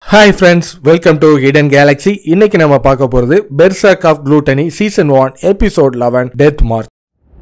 hi friends welcome to Hidden Galaxy இன்னைக்கு நம்ம பார்க்க போறது Berserk of Gluttony season one episode eleven death mark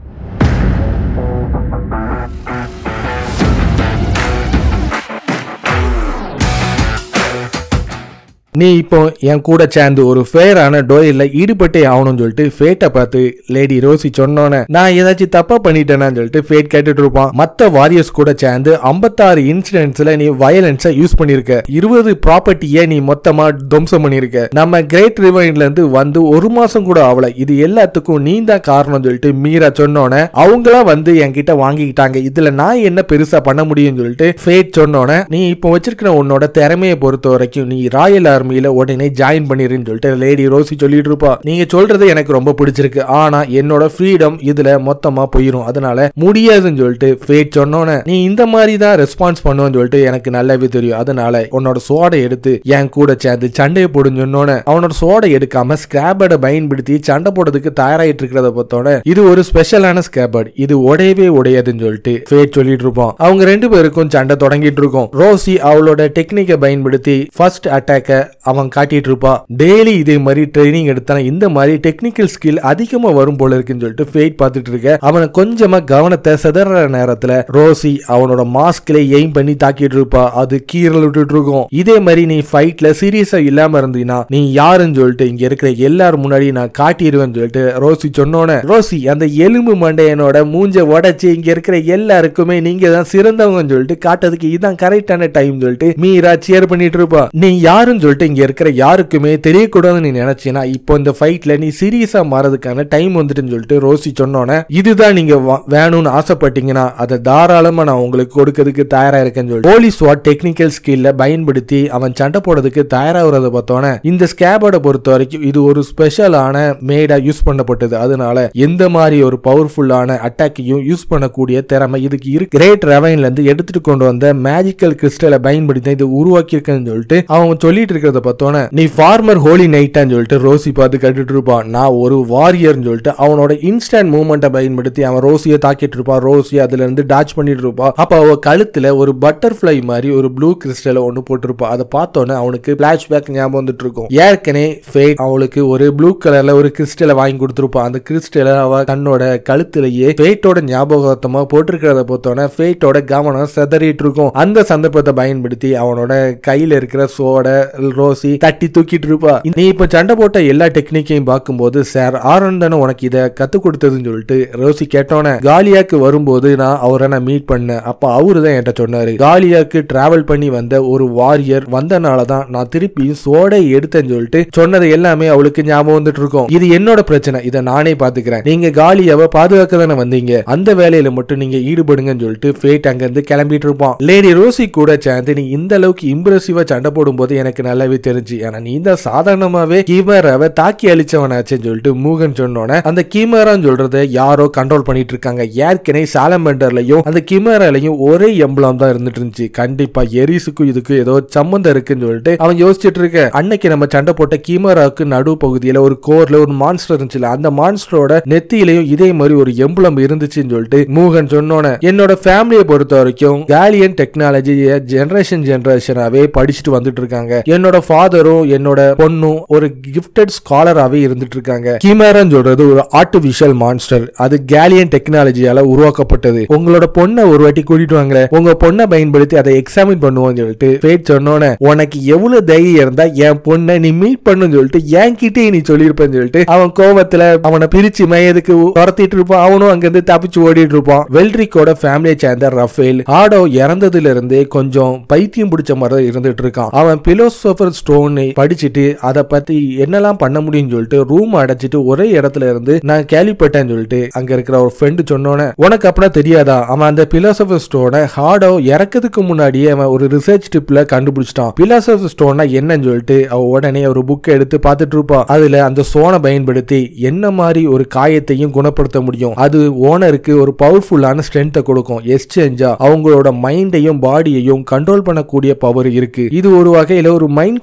நீ இப்போ என் கூட சேர்ந்து ஒரு ஃபேரான டோயில ஈடுபட்டே ஆகணும்னு சொல்லிட்டு ஃபேட்டை பார்த்து லேடி ரோசி சொன்னோன்னே நான் ஏதாச்சும் தப்பா பண்ணிட்டேனான்னு சொல்லிட்டு ஃபேட் கேட்டுட்டு இருப்பான் மத்த வாரியர்ஸ் கூட சேர்ந்து 56 இன்சிடென்ட்ஸ்ல நீ வயலன்ஸை யூஸ் பண்ணிருக்க இருபது ப்ராப்பர்ட்டியை நீ மொத்தமா துவம்சம் பண்ணிருக்க நம்ம கிரேட் ரிவைன்ல இருந்து வந்து ஒரு மாசம் கூட ஆகல இது எல்லாத்துக்கும் நீ தான் காரணம் சொல்லிட்டு மீரா சொன்னோன்னே அவங்களா வந்து என்கிட்ட வாங்கிக்கிட்டாங்க இதுல நான் என்ன பெருசா பண்ண முடியும்னு சொல்லிட்டு ஃபேட் சொன்னோன்னே நீ இப்போ வச்சிருக்கிற உன்னோட திறமையை பொறுத்த வரைக்கும் நீ ராயல் ஆர்மியில உடனே ஜாயின் பண்ணிருன்னு சொல்லிட்டு லேடி ரோசி சொல்லிட்டு இருப்பா நீங்க சொல்றது எனக்கு ரொம்ப பிடிச்சிருக்கு ஆனா என்னோட ஃப்ரீடம் இதுல மொத்தமா போயிரும் அதனால முடியாதுன்னு சொல்லிட்டு ஃபேட் சொன்னோன்னே நீ இந்த மாதிரி தான் ரெஸ்பான்ஸ் பண்ணுவேன்னு சொல்லிட்டு எனக்கு நல்லாவே தெரியும் அதனால உன்னோட சோடை எடுத்து என் கூட சேர்ந்து சண்டையை போடுன்னு சொன்னோன்னே அவனோட சோடை எடுக்காம ஸ்கிராபர்டை பயன்படுத்தி சண்டை போடுறதுக்கு தயாராயிட்டு இருக்கிறத பார்த்தோன்னே இது ஒரு ஸ்பெஷலான ஸ்கிராபர்ட் இது உடையவே உடையாதுன்னு சொல்லிட்டு ஃபேட் சொல்லிட்டு இருப்போம் அவங்க ரெண்டு பேருக்கும் சண்டை தொடங்கிட்டு இருக்கும் ரோசி அவளோட டெக்னிக்கை பயன்படுத்தி ஃபர்ஸ்ட் அட்டாக்கை அவன் காட்டிட்டு இருப்பா டெய்லி இதே மாதிரி ட்ரைனிங் எடுத்தான இந்த மாதிரி டெக்னிக்கல் ஸ்கில் அதிகமா வரும் போல இருக்குன்னு சொல்லிட்டு ஃபேட் பார்த்துட்டு இருக்க அவனை கொஞ்சமா கவனத்தை சிதற நேரத்துல ரோசி அவனோட மாஸ்க்ல எய்ம் பண்ணி தாக்கிட்டு இருப்பா அது கீரல் விட்டுட்டு இருக்கும் இதே மாதிரி நீ ஃபைட்ல சீரியஸா இல்லாம இருந்தீனா நீ யாருன்னு சொல்லிட்டு இங்க இருக்கிற எல்லாரும் முன்னாடி நான் காட்டிடுவேன்னு சொல்லிட்டு ரோசி சொன்னோன்னே ரோசி அந்த எலும்பு மண்டையனோட மூஞ்ச உடைச்சு இங்க இருக்கிற எல்லாருக்குமே நீங்க தான் சிறந்தவங்கன்னு சொல்லிட்டு காட்டுறதுக்கு இதான் கரெக்டான டைம் சொல்லிட்டு மீரா சேர் பண்ணிட்டு இருப்பா நீ யாருன்னு சொல்லிட்டு இங்க இருக்கிற யாருக்குமே தெரியக்கூடாதுன்னு நீ நினைச்சீனா இப்போ இந்த ஃபைட்ல நீ சீரியஸா மாறதுக்கான டைம் வந்துட்டுன்னு சொல்லிட்டு ரோசி சொன்னோன்னே இதுதான் நீங்க வா- வேணும்னு ஆசைப்பட்டீங்கன்னா அதை தாராளமா நான் உங்களுக்கு கொடுக்கறதுக்கு தயாரா இருக்கேன்னு சொல்லிட்டு போலீஸ் வாட் டெக்னிக்கல் ஸ்கில்ல பயன்படுத்தி அவன் சண்டை போடுறதுக்கு தயாராகிறத பார்த்தோன்னே இந்த ஸ்கேபோட பொறுத்த வரைக்கும் இது ஒரு ஸ்பெஷலான மேடா யூஸ் பண்ணப்பட்டது அதனால எந்த மாதிரி ஒரு பவர்ஃபுல்லான அட்டாக்கையும் யூஸ் பண்ணக்கூடிய திறமை இதுக்கு இருக்கு கிரேட் ரெவைன்ல இருந்து எடுத்துட்டு கொண்டு வந்த மேஜிக்கல் கிறிஸ்டலை பயன்படுத்தி தான் இது உருவாக்கியிருக்கேன்னு சொல்லிட்டு அவன் சொல்லிட்டு இருக்கிறத பார்த்தோன்னே நீ ஃபார்மர் ஹோலி நைட்டான்னு சொல்லிட்டு ரோசி பார்த்து கட்டுட்டு இருப்பான் நான் ஒரு வாரியர்னு சொல்லிட்டு அவனோட இன்ஸ்டன்ட் மூவ்மெண்ட்டை பயன்படுத்தி அவன் ரோசியை தாக்கிட்டு இருப்பான் ரோசி அதுல இருந்து டாச் பண்ணிட்டு இருப்பான் அப்ப அவ கழுத்துல ஒரு பட்டர்ஃப்ளை மாதிரி ஒரு ப்ளூ கிறிஸ்டலை ஒன்று போட்டிருப்பான் அதை பார்த்தோன்னே அவனுக்கு பிளாஷ்பேக் ஞாபகம் வந்துட்டு இருக்கும் ஏற்கனவே ஃபேட் அவளுக்கு ஒரு ப்ளூ கலர்ல ஒரு கிறிஸ்டலை வாங்கி கொடுத்துருப்பான் அந்த கிறிஸ்டலை அவ தன்னோட கழுத்திலேயே ஃபேட்டோட ஞாபகத்தமா போட்டிருக்கிறத பார்த்தோன்னே ஃபேட்டோட கவனம் செதறிட்டு இருக்கும் அந்த சந்தர்ப்பத்தை பயன்படுத்தி அவனோட கையில இருக்கிற சோட ரோசி தட்டி தூக்கிட்டு இருப்பா நீ இப்ப சண்டை போட்ட எல்லா டெக்னிக்கையும் பார்க்கும்போது சார் ஆரன் தானே உனக்கு இதை கத்து கொடுத்ததுன்னு சொல்லிட்டு ரோசி கேட்டோன்னே காலியாக்கு வரும்போது நான் அவரை நான் மீட் பண்ணேன் அப்ப அவரு தான் என்கிட்ட சொன்னாரு காலியாக்கு டிராவல் பண்ணி வந்த ஒரு வாரியர் வந்தனால தான் நான் திருப்பி சோடை எடுத்தேன்னு சொல்லிட்டு சொன்னது எல்லாமே அவளுக்கு ஞாபகம் வந்துட்டு இருக்கும் இது என்னோட பிரச்சனை இதை நானே பாத்துக்கிறேன் நீங்க காலியாவை பாதுகாக்க தானே வந்தீங்க அந்த வேலையில மட்டும் நீங்க ஈடுபடுங்கன்னு சொல்லிட்டு ஃபேட் அங்க இருந்து கிளம்பிட்டு இருப்பான் லேடி ரோசி கூட சேர்ந்து நீ இந்த அளவுக்கு இம்ப்ரெசிவா சண்டை போடும்போது எனக்கு நல்லாவே தெரிஞ்சு ஏன்னா நீ தான் சாதாரணமாவே கீமராவை தாக்கி அழிச்சவனாச்சுன்னு சொல்லிட்டு மூகன் சொன்னோன்னே அந்த கீமரான்னு சொல்றத யாரோ கண்ட்ரோல் பண்ணிட்டு இருக்காங்க ஏற்கனவே சாலமெண்டர்லயும் அந்த கிமராலையும் ஒரே எம்பளம் தான் இருந்துட்டு இருந்துச்சு கண்டிப்பா எரிசுக்கும் இதுக்கும் ஏதோ சம்மந்தம் இருக்குன்னு சொல்லிட்டு அவன் யோசிச்சுட்டு இருக்க அன்னைக்கு நம்ம சண்டை போட்ட கீமராவுக்கு நடு பகுதியில ஒரு கோர்ல ஒரு மான்ஸ்டர் இருந்துச்சுல அந்த மான்ஸ்டரோட நெத்தியிலையும் இதே மாதிரி ஒரு எம்பளம் இருந்துச்சுன்னு சொல்லிட்டு மூகன் சொன்னோன்னே என்னோட ஃபேமிலியை பொறுத்த வரைக்கும் கேலியன் டெக்னாலஜியை ஜெனரேஷன் ஜெனரேஷனாவே படிச்சுட்டு வந்துட்டு இருக்காங்க என்னோட ஃபாதரும் என்னோட பொண்ணும் ஒரு கிஃப்டட் ஸ்காலராகவே இருந்துட்டு இருக்காங்க கிமேரான்னு சொல்றது ஒரு ஆர்டிபிஷியல் மான்ஸ்டர் அது கேலியன் டெக்னாலஜியால உருவாக்கப்பட்டது உங்களோட பொண்ணை ஒரு வாட்டி கூட்டிட்டு வாங்க உங்க பொண்ணை பயன்படுத்தி அதை எக்ஸாமின் பண்ணுவோம்னு சொல்லிட்டு ஃபேட் சொன்னோன்னே உனக்கு எவ்வளவு தைரியம் இருந்தா என் பொண்ணை நீ மீட் பண்ணுன்னு சொல்லிட்டு என்கிட்டே நீ சொல்லியிருப்பேன்னு சொல்லிட்டு அவன் கோவத்துல அவனை பிரிச்சு மயதுக்கு துரத்திட்டு இருப்பான் அவனும் அங்கிருந்து தப்பிச்சு ஓடிட்டு இருப்பான் வெல்ட்ரிக்கோட ஃபேமிலியை சேர்ந்த ரஃபேல் ஆடோ இறந்ததுல இருந்தே கொஞ்சம் பைத்தியம் பிடிச்ச மாதிரி தான் இருந்துட்டு இருக்கான் அவன் பிலோசோபர் ஸ்டோனை படிச்சுட்டு அதை பத்தி என்னெல்லாம் பண்ண முடியும்னு சொல்லிட்டு ரூம் அடைச்சிட்டு ஒரே இடத்துல இருந்து நான் கேள்விப்பட்டேன்னு சொல்லிட்டு அங்க இருக்கிற ஒரு ஃப்ரெண்டு சொன்னோன்னே உனக்கு அப்படின்னா தெரியாதா அவன் அந்த பிலோசபர் ஸ்டோனை ஹார்டோ இறக்கிறதுக்கு முன்னாடியே அவன் ஒரு ரிசர்ச் டிப்ல கண்டுபிடிச்சிட்டான் பிலாசபர் ஸ்டோன்னா என்னன்னு சொல்லிட்டு அவ உடனே ஒரு புக்கை எடுத்து பார்த்துட்டு இருப்பான் அதுல அந்த சோனை பயன்படுத்தி என்ன மாதிரி ஒரு காயத்தையும் குணப்படுத்த முடியும் அது ஓனருக்கு ஒரு பவர்ஃபுல்லான ஸ்ட்ரென்த்தை கொடுக்கும் எக்ஸ்சேஞ்சா அவங்களோட மைண்டையும் பாடியையும் கண்ட்ரோல் பண்ணக்கூடிய பவர் இருக்கு இது ஒரு வகையில ஒரு மைண்ட்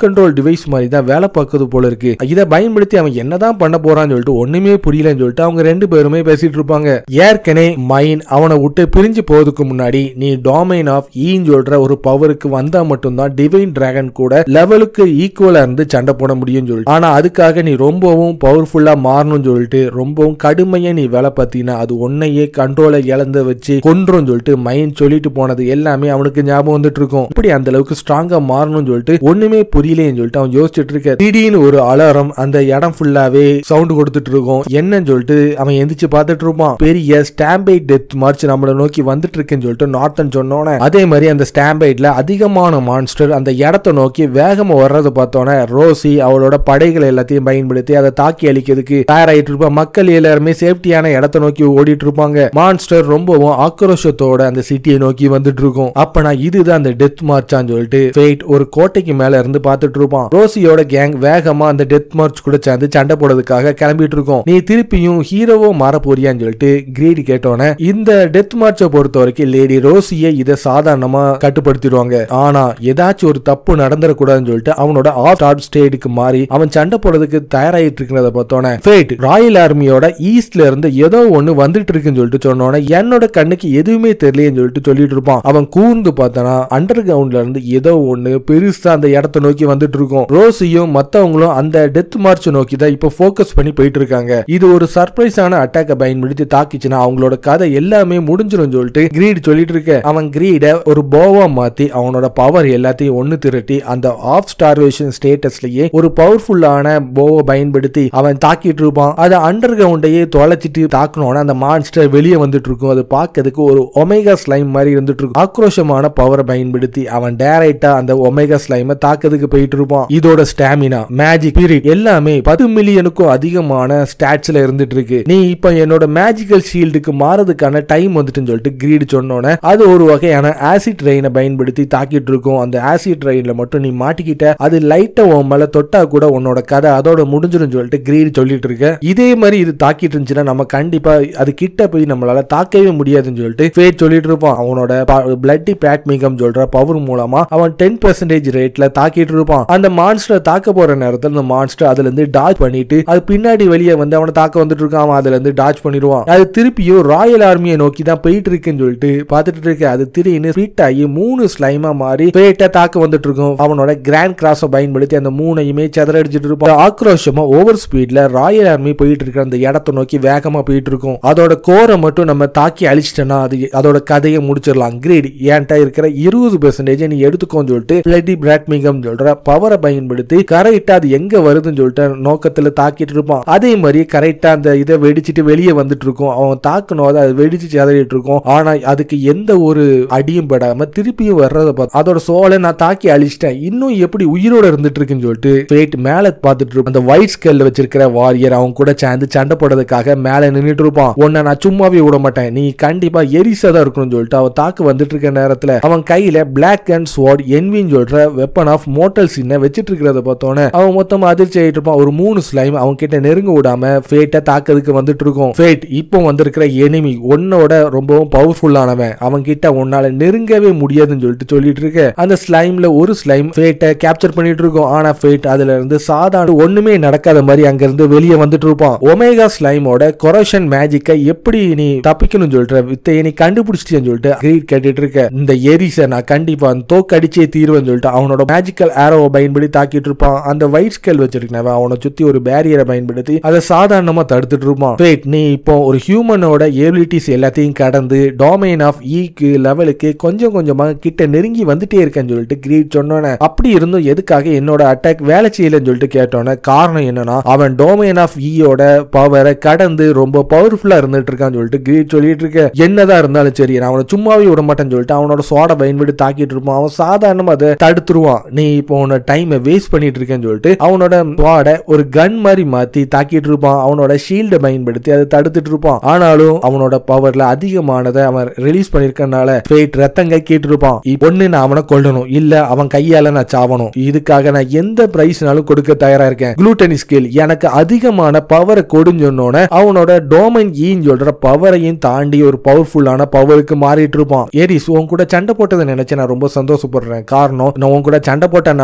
கண்ட்ரோல் டிவைஸ் மாதிரி தான் வேலை பார்க்குது போல இருக்கு இதை பயன்படுத்தி அவன் என்னதான் பண்ண போறான்னு சொல்லிட்டு ஒண்ணுமே புரியலன்னு சொல்லிட்டு அவங்க ரெண்டு பேருமே பேசிட்டு இருப்பாங்க ஏற்கனவே மைன் அவனை விட்டு பிரிஞ்சு போறதுக்கு முன்னாடி நீ டாமைன் ஆஃப் ஈன்னு சொல்ற ஒரு பவருக்கு வந்தா மட்டும்தான் டிவைன் டிராகன் கூட லெவலுக்கு ஈக்குவலா இருந்து சண்டை போட முடியும்னு சொல்லிட்டு ஆனா அதுக்காக நீ ரொம்பவும் பவர்ஃபுல்லா மாறணும்னு சொல்லிட்டு ரொம்பவும் கடுமையா நீ வேலை பார்த்தீங்கன்னா அது உன்னையே கண்ட்ரோலை இழந்து வச்சு கொன்றும் சொல்லிட்டு மைண்ட் சொல்லிட்டு போனது எல்லாமே அவனுக்கு ஞாபகம் வந்துட்டு இருக்கும் இப்படி அந்த அளவுக்கு ஸ்ட்ராங்கா மாறணும்னு சொல்லிட்டு ஒண்ணுமே புரியலைன்னு சொல்லிட்டு அவன் யோசிச்சுட்டு இருக்க திடீர்னு ஒரு அலாரம் அந்த இடம் ஃபுல்லாவே சவுண்ட் கொடுத்துட்டு இருக்கும் என்னன்னு சொல்லிட்டு அவன் எந்திரிச்சு பார்த்துட்டு இருப்பான் பெரிய ஸ்டாம்பைட் டெத் மார்ச் நம்மளை நோக்கி வந்துட்டு இருக்குன்னு சொல்லிட்டு நார்த்தன் சொன்னோன்னே அதே மாதிரி அந்த ஸ்டாம்பைட்ல அதிகமான மான்ஸ்டர் அந்த இடத்த நோக்கி வேகமா வர்றதை பார்த்தோன்னே ரோசி அவளோட படைகள் எல்லாத்தையும் பயன்படுத்தி அதை தாக்கி அழிக்கிறதுக்கு தயாராயிட்டு இருப்பா மக்கள் எல்லாருமே சேஃப்டியான இடத்த நோக்கி ஓடிட்டு இருப்பாங்க மான்ஸ்டர் ரொம்பவும் ஆக்ரோஷத்தோட அந்த சிட்டியை நோக்கி வந்துட்டு இருக்கும் அப்பனா இதுதான் அந்த டெத் மார்ச்சான்னு சொல்லிட்டு ஃபேட் ஒரு கோட்டைக்கு மேல இருந்து பார்த்துட்டு இருப்பான் ரோசியோட கேங் வேகமா அந்த டெத் மார்ச் கூட சேர்ந்து சண்டை போடுறதுக்காக கிளம்பிட்டு இருக்கோம் நீ திருப்பியும் ஹீரோவோ மாற போறியான்னு சொல்லிட்டு கிரீடி கேட்டோன்னே இந்த டெத் மார்ச்சை பொறுத்த வரைக்கும் லேடி ரோசியை இதை சாதாரணமா கட்டுப்படுத்திடுவாங்க ஆனா ஏதாச்சும் ஒரு தப்பு நடந்துடக்கூடாதுன்னு சொல்லிட்டு அவனோட ஆஃப் ஸ்டார்ட் ஸ்டேட்டுக்கு மாறி அவன் சண்டை போடுறதுக்கு தயாராகிட்டு இருக்கிறத பார்த்தோன்னே ஃபேட் ராயல் ஆர்மியோட ஈஸ்ட்ல இருந்து ஏதோ ஒண்ணு வந்துட்டு இருக்குன்னு சொல்லிட்டு சொன்னோன்னே என்னோட கண்ணுக்கு எதுவுமே தெரியலன்னு சொல்லிட்டு சொல்லிட்டு இருப்பான் அவன் கூர்ந்து பார்த்தனா அண்டர் கிரவுண்ட்ல இருந்து ஏதோ ஒண்ணு பெருசா அந்த இடத்த நோக்கி வந்துட்டு இருக்கும் ரோசியும் மத்தவங்களும் அந்த டெத் மார்ச் நோக்கி தான் இப்போ ஃபோக்கஸ் பண்ணி போயிட்டு இருக்காங்க இது ஒரு சர்ப்ரைஸான அட்டாக்கை பயன்படுத்தி தாக்கிச்சுன்னா அவங்களோட கதை எல்லாமே முடிஞ்சிரும் சொல்லிட்டு கிரீட் சொல்லிட்டு இருக்க அவன் கிரீட ஒரு போவா மாத்தி அவனோட பவர் எல்லாத்தையும் ஒண்ணு திரட்டி அந்த ஆஃப் ஸ்டார்வேஷன் ஸ்டேட்டஸ்லயே ஒரு பவர்ஃபுல்லான போவை பயன்படுத்தி அவன் தாக்கிட்டு இருப்பான் அதை அண்டர் கிரவுண்டையே தொலைச்சிட்டு தாக்கணும்னா அந்த மான்ஸ்டர் வெளியே வந்துட்டு இருக்கும் அது பார்க்கறதுக்கு ஒரு ஒமேகா ஸ்லைம் மாதிரி இருந்துட்டு இருக்கும் ஆக்ரோஷமான பவரை பயன்படுத்தி அவன் டைரக்டா அந்த ஒமேகா ஸ்லைமை தாக்கிறதுக்கு போயிட்டு இருப்பான் இதோட ஸ்டாமினா மேஜிக் பீரியட் எல்லாமே பத்து மில்லியனுக்கும் அதிகமான ஸ்டாட்ஸ்ல இருந்துட்டு இருக்கு நீ இப்போ என்னோட மேஜிக்கல் ஷீல்டுக்கு மாறதுக்கான டைம் வந்துட்டுன்னு சொல்லிட்டு கிரீடு சொன்னோன்னே அது ஒரு வகையான ஆசிட் ரெயினை பயன்படுத்தி தாக்கிட்டு இருக்கும் அந்த ஆசிட் ரெயின்ல மட்டும் நீ மாட்டிக்கிட்ட அது லைட்டா உன் மேல தொட்டா கூட உன்னோட கதை அதோட முடிஞ்சிடும் சொல்லிட்டு கிரீடு சொல்லிட்டு இருக்க இதே மாதிரி இது தாக்கிட்டு இருந்துச்சுன்னா நம்ம கண்டிப்பா அது கிட்ட போய் நம்மளால தாக்கவே முடியாதுன்னு சொல்லிட்டு ஃபேட் சொல்லிட்டு இருப்பான் அவனோட பிளட்டி பிளாட்மிகம் சொல்ற பவர் மூலமா அவன் டென் பெர்சன்டேஜ் ரேட்ல தாக்கிட்டு இருப்பான் அந்த மான்ஸ்டர் தாக்க போற நேரத்தில் அந்த மான்ஸ்டர் அதுல இருந்து டாச் பண்ணிட்டு அது பின்னாடி வெளியே வந்து அவனை தாக்க வந்துட்டு இருக்கான் அவன் அதுல இருந்து டாச் பண்ணிடுவான் அது திருப்பியும் ராயல் ஆர்மியை நோக்கி தான் போயிட்டு இருக்குன்னு சொல்லிட்டு பார்த்துட்டு இருக்க அது திடீர்னு ஸ்பிட் ஆகி மூணு ஸ்லைமா மாறி ஃபேட்டை தாக்க வந்துட்டு இருக்கும் அவனோட கிராண்ட் கிராஸை பயன்படுத்தி அந்த மூணையுமே செதறடிச்சிட்டு இருப்பான் ஆக்ரோஷமா ஓவர் ஸ்பீட்ல ராயல் ஆர்மி போயிட்டு இருக்கிற அந்த இடத்த நோக்கி வேகமா போயிட்டு இருக்கும் அதோட கோரை மட்டும் நம்ம தாக்கி அழிச்சிட்டோம்னா அது அதோட கதையை முடிச்சிடலாம் கிரேட் ஏன்ட்டா இருக்கிற இருபது பெர்சன்டேஜ் நீ எடுத்துக்கோன்னு சொல்லிட்டு பிளட்டி பிராட்மிகம் சொல்ற பவரை பயன்படுத்தி கரெக்டா அது எங்க வருதுன்னு சொல்லிட்டு நோக்கத்துல தாக்கிட்டு இருப்பான் அதே மாதிரி கரெக்டா அந்த இதை வெடிச்சிட்டு வெளியே வந்துட்டு இருக்கும் அவன் தாக்கணும் அதை அது வெடிச்சு செதறிட்டு இருக்கும் ஆனா அதுக்கு எந்த ஒரு அடியும் படாம திருப்பியும் வர்றத பார்த்து அதோட சோலை நான் தாக்கி அழிச்சிட்டேன் இன்னும் எப்படி உயிரோட இருந்துட்டு இருக்குன்னு சொல்லிட்டு ஃபேட் மேல பார்த்துட்டு இருப்பான் அந்த ஒயிட் ஸ்கெல்ல வச்சிருக்கிற வாரியர் அவன் கூட சேர்ந்து சண்டை போடுறதுக்காக மேல நின்னுட்டு இருப்பான் உன்னை நான் சும்மாவே விட மாட்டேன் நீ கண்டிப்பா எரிசா தான் இருக்கணும்னு சொல்லிட்டு அவன் தாக்கு வந்துட்டு இருக்க நேரத்துல அவன் கையில பிளாக் அண்ட் ஸ்வாட் என்வின்னு சொல்ற வெப்பன் ஆஃப் மோட்டல் சீனை வச்சிட்டு இருக்கிறத பார்த்தோன்னே அவன் மொத்தமா அதிர்ச்சி ஆயிட்டு இருப்பான் ஒரு மூணு ஸ்லைம் அவன் கிட்ட நெருங்க விடாம ஃபேட்டை தாக்கிறதுக்கு வந்துட்டு இருக்கும் ஃபேட் இப்போ வந்திருக்கிற எனிமி உன்னோட ரொம்பவும் பவர்ஃபுல்லானவன் அவன் கிட்ட உன்னால நெருங்கவே முடியாதுன்னு சொல்லிட்டு சொல்லிட்டு இருக்க அந்த ஸ்லைம்ல ஒரு ஸ்லைம் ஃபேட்டை கேப்சர் பண்ணிட்டு இருக்கும் ஆனா ஃபேட் அதுல இருந்து சாதாரண ஒண்ணுமே நடக்காத மாதிரி அங்க இருந்து வெளியே வந்துட்டு இருப்பான் ஒமேகா ஸ்லைமோட கொரஷன் மேஜிக்கை எப்படி நீ தப்பிக்கணும்னு சொல்ற வித்தையை நீ கண்டுபிடிச்சிட்டேன்னு சொல்லிட்டு கிரீட் கேட்டுட்டு இருக்க இந்த எரிசை நான் கண்டிப்பா தோக்கடிச்சே தீர்வேன்னு சொல்லிட்டு அவனோட மேஜிக்கல் ஆரோவை பயன்படுத்தி தாக்கிட்டு இருப்பான் அந்த ஒயிட் ஸ்கேல் வச்சிருக்கவன் அவனை சுத்தி ஒரு பேரியரை பயன்படுத்தி அதை சாதாரணமா தடுத்துட்டு இருப்பான் ஃபேட் நீ இப்போ ஒரு ஹியூமனோட ஏபிலிட்டிஸ் எல்லாத்தையும் கடந்து டொமைன் ஆஃப் ஈக்கு லெவலுக்கு கொஞ்சம் கொஞ்சமா கிட்ட நெருங்கி வந்துட்டே இருக்கேன்னு சொல்லிட்டு கிரீட் சொன்னோன்னே அப்படி இருந்தும் எதுக்காக என்னோட அட்டாக் வேலை செய்யலன்னு சொல்லிட்டு கேட்டோன்னே காரணம் என்னன்னா அவன் டொமைன் ஆஃப் ஈயோட பவரை கடந்து ரொம்ப பவர்ஃபுல்லா இருந்துட்டு இருக்கான்னு சொல்லிட்டு கிரீட் சொல்லிட்டு இருக்க என்னதான் இருந்தாலும் சரி நான் அவனை சும்மாவே விட மாட்டேன்னு சொல்லிட்டு அவனோட சோடை பயன்படுத்தி தாக்கிட்டு இருப்பான் அவன் சாதாரணமா அதை தடுத்துருவான் நீ இப்போ உன்னோட டைமை வேஸ்ட் பண்ணிட்டு இருக்கேன்னு சொல்லிட்டு அவனோட ஸ்வாடை ஒரு கன் மாதிரி மாத்தி தாக்கிட்டு இருப்பான் அவனோட ஷீல்டை பயன்படுத்தி அதை தடுத்துட்டு இருப்பான் ஆனாலும் அவனோட பவர்ல அதிகமானதை அவன் ரிலீஸ் பண்ணிருக்கனால ஃபேட் ரத்தங்க கேட்டு இருப்பான் ஒன்னு நான் அவனை கொல்லணும் இல்ல அவன் கையால நான் சாவணும் இதுக்காக நான் எந்த பிரைஸ்னாலும் கொடுக்க தயாரா இருக்கேன் குளூட்டனி ஸ்கில் எனக்கு அதிகமான பவரை கொடுஞ்சொன்னோட அவனோட டோமைன் ஈன்னு சொல்ற பவரையும் தாண்டி ஒரு பவர்ஃபுல்லான பவருக்கு மாறிட்டு இருப்பான் ஏரிஸ் உன் கூட சண்டை போட்டதை நினைச்சு நான் ரொம்ப சந்தோஷப்படுறேன் காரணம் நான் உன் கூட சண்டை போட்டனால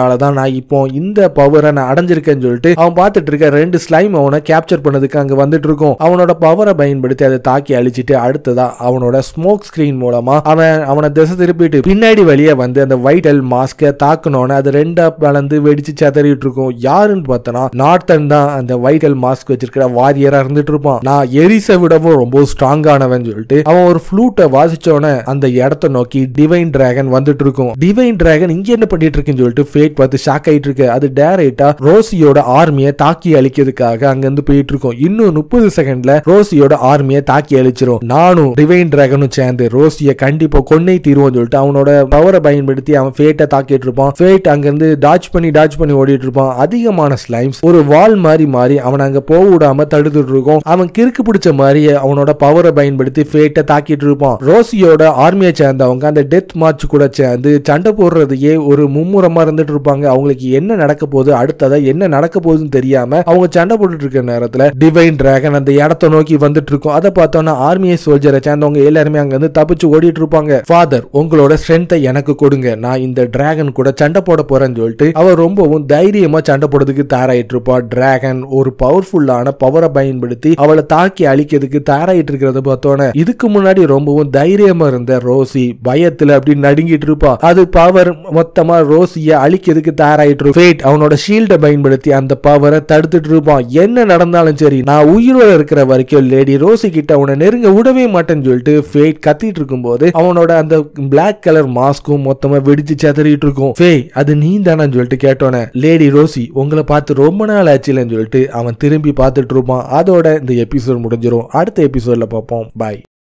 பண்ணதுனால தான் நான் இப்போ இந்த பவரை நான் அடைஞ்சிருக்கேன்னு சொல்லிட்டு அவன் பார்த்துட்டு இருக்க ரெண்டு ஸ்லைம் அவனை கேப்சர் பண்ணதுக்கு அங்க வந்துட்டு இருக்கும் அவனோட பவரை பயன்படுத்தி அதை தாக்கி அழிச்சிட்டு அடுத்ததா அவனோட ஸ்மோக் ஸ்கிரீன் மூலமா அவன் அவனை திசை திருப்பிட்டு பின்னாடி வழியே வந்து அந்த ஒயிட் எல் மாஸ்கை தாக்குனோன்னு அது ரெண்டா வளர்ந்து வெடிச்சு செதறிட்டு இருக்கும் யாருன்னு பார்த்தனா நார்த்தன் தான் அந்த ஒயிட் எல் மாஸ்க் வச்சிருக்கிற வாரியரா இருந்துட்டு இருப்பான் நான் எரிசை விடவும் ரொம்ப ஸ்ட்ராங்கானவன் சொல்லிட்டு அவன் ஒரு ஃப்ளூட்டை வாசிச்சோன்னே அந்த இடத்த நோக்கி டிவைன் டிராகன் வந்துட்டு இருக்கும் டிவைன் டிராகன் இங்க என்ன பண்ணிட்டு இருக்குன்னு சொல்லிட்டு ஃபேட் பார்த்து ஷாக் ஆயிட்டு இருக்கு அது டேரக்டா ரோசியோட ஆர்மியை தாக்கி அழிக்கிறதுக்காக அங்கிருந்து போயிட்டு இருக்கும் இன்னும் முப்பது செகண்ட்ல ரோசியோட ஆர்மியை தாக்கி அழிச்சிரும் நானும் டிவைன் டிராகனும் சேர்ந்து ரோசியை கண்டிப்பா கொன்னே தீருவோம் சொல்லிட்டு அவனோட பவரை பயன்படுத்தி அவன் ஃபேட்டை தாக்கிட்டு இருப்பான் ஃபேட் அங்கிருந்து டாச் பண்ணி டாச் பண்ணி ஓடிட்டு இருப்பான் அதிகமான ஸ்லைம்ஸ் ஒரு வால் மாதிரி மாறி அவன் அங்க போக விடாம தடுத்துட்டு இருக்கும் அவன் கிறுக்கு பிடிச்ச மாதிரி அவனோட பவரை பயன்படுத்தி ஃபேட்டை தாக்கிட்டு இருப்பான் ரோசியோட ஆர்மியை சேர்ந்தவங்க அந்த டெத் மார்ச் கூட சேர்ந்து சண்டை போடுறதையே ஒரு மும்முரமா இருந்துட்டு இருப்பாங்க அவங்களுக்கு என்ன நடக்க போகுது அடுத்ததா என்ன நடக்க போகுதுன்னு தெரியாம அவங்க சண்டை போட்டுட்டு இருக்க நேரத்துல டிவைன் டிராகன் அந்த இடத்த நோக்கி வந்துட்டு இருக்கும் அதை பார்த்தோன்னா ஆர்மியை சோல்ஜரை சேர்ந்தவங்க எல்லாருமே அங்க இருந்து தப்பிச்சு ஓடிட்டு இருப்பாங்க ஃபாதர் உங்களோட ஸ்ட்ரென்த்தை எனக்கு கொடுங்க நான் இந்த டிராகன் கூட சண்டை போட போறேன்னு சொல்லிட்டு அவர் ரொம்பவும் தைரியமா சண்டை போடுறதுக்கு தயாராயிட்டு இருப்பா டிராகன் ஒரு பவர்ஃபுல்லான பவரை பயன்படுத்தி அவளை தாக்கி அழிக்கிறதுக்கு தயாராயிட்டு இருக்கிறத பார்த்தோன்னே இதுக்கு முன்னாடி ரொம்பவும் தைரியமா இருந்த ரோசி பயத்துல அப்படி நடுங்கிட்டு இருப்பா அது பவர் மொத்தமா ரோசிய அழிக்கிறதுக்கு தயாராயிட்டு இருக்கும் ஃபேட் அவனோட ஷீல்டை பயன்படுத்தி அந்த பவரை தடுத்துட்டு இருப்பான் என்ன நடந்தாலும் சரி நான் உயிரோட இருக்கிற வரைக்கும் லேடி ரோசி கிட்ட அவனை நெருங்க விடவே மாட்டேன்னு சொல்லிட்டு ஃபேட் கத்திட்டு இருக்கும்போது அவனோட அந்த பிளாக் கலர் மாஸ்க்கும் மொத்தமா வெடிச்சு செதறிட்டு இருக்கும் ஃபே அது நீ தானு சொல்லிட்டு கேட்டோன்னே லேடி ரோசி உங்களை பார்த்து ரொம்ப நாள் ஆச்சுலன்னு சொல்லிட்டு அவன் திரும்பி பார்த்துட்டு இருப்பான் அதோட இந்த எபிசோட் முடிஞ்சிரும் அடுத்த எபிசோட்ல பார்ப்போம் பாய்